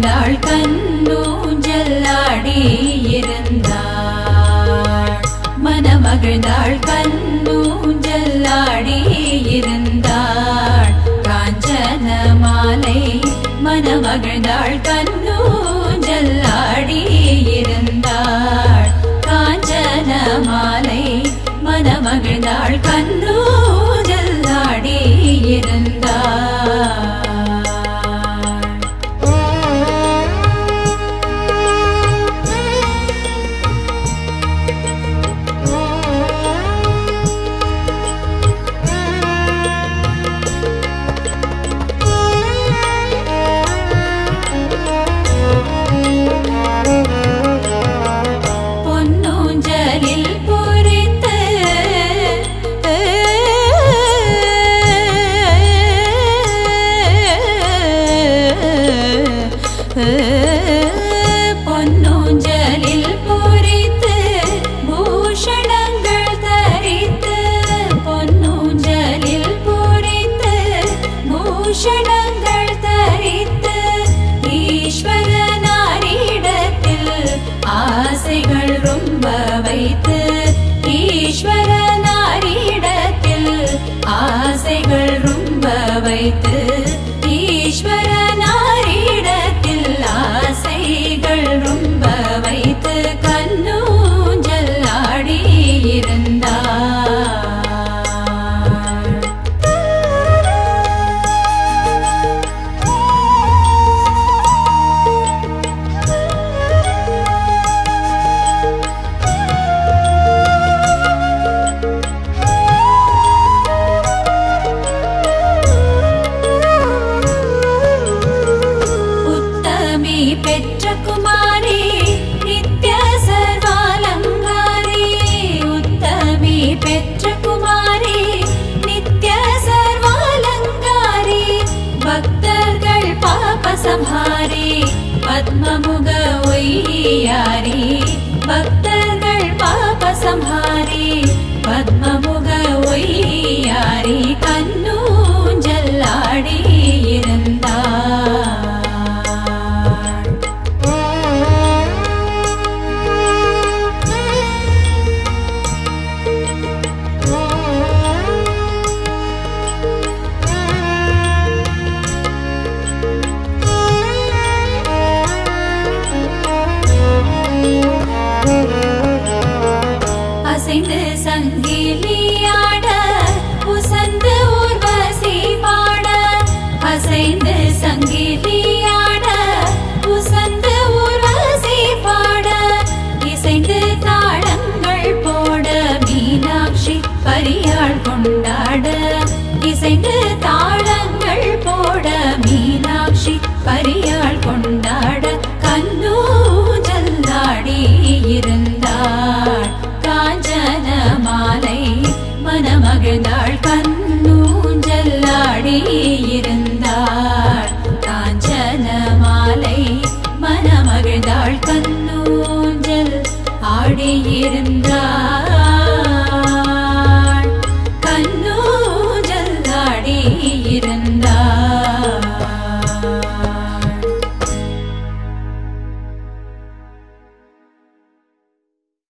மகிழ்ந்தாள் கண்ணூஞ்சல்லாடி இருந்தாள் மனமகிழ்ந்தாள் கண்ணூஞ்சல்லாடி இருந்தாள் காஞ்சன மாலை மனமகிழ்ந்தாள் கண்ணூஞ்சல்லாடி இருந்தாள் காஞ்சன மாலை மனமகிழ்ந்தாள் கண்ணூஞ்சல்லாடி இருந்தாள் பொன்னூஞ்சலில் பொறித்து பொன்னூஞ்சலில் பொறித்து பூஷணங்கள் தரித்து பொன்னூஞ்சலில் பொறித்து பூஷணங்கள் தரித்து ஈஸ்வரனாரிடத்தில் ஆசைகள் ரொம்ப வைத்து ஈஸ்வரனாரிடத்தில் ஆசைகள் ரொம்ப வைத்து ஈஸ்வரனாரிடத்தில் ஆசைகள் ரொம்ப வைத்து கண்ணூஞ்சல் ஆடி இருந்தாள் உத்தமி பெற்ற குமாரி நித்ய சர்வாலங்காரி உத்தமி பெற்ற குமாரி நித்ய சர்வாலங்காரி பக்தர்கள் பாப சம்ஹாரி பத்மமுக ஒய்யாரி பக்தர்கள் பாப சம்ஹாரி பத்மமுக ஒய்யாரி கண்ணூஞ்சல் ஆடி இருந்தாள் அசைந்து சங்கிலியாட உசந்து ஊர்வசி பாட அசைந்து சங்கிலியாட உசந்து ஊர்வசி பாட இசைந்து தாளங்கள் போட மீனாட்சி பரியாள் கொண்டாட இசைந்து தாளங்கள் போட மீனாட்சி பரியாள் கொண்டாட கண்ணூஜல்லாடி இருந்தாள் காஞ்சன மாலை மனமகிழ்ந்தாள் கண்ணூஞ்சல்லாடி இருந்தாள் காஞ்சன மாலை மனமகிழ்ந்தாள் கண்ணூஞ்சல் ஆடியிருந்தாள் கண்ணூஞ்சல் ஆடியிருந்தாள்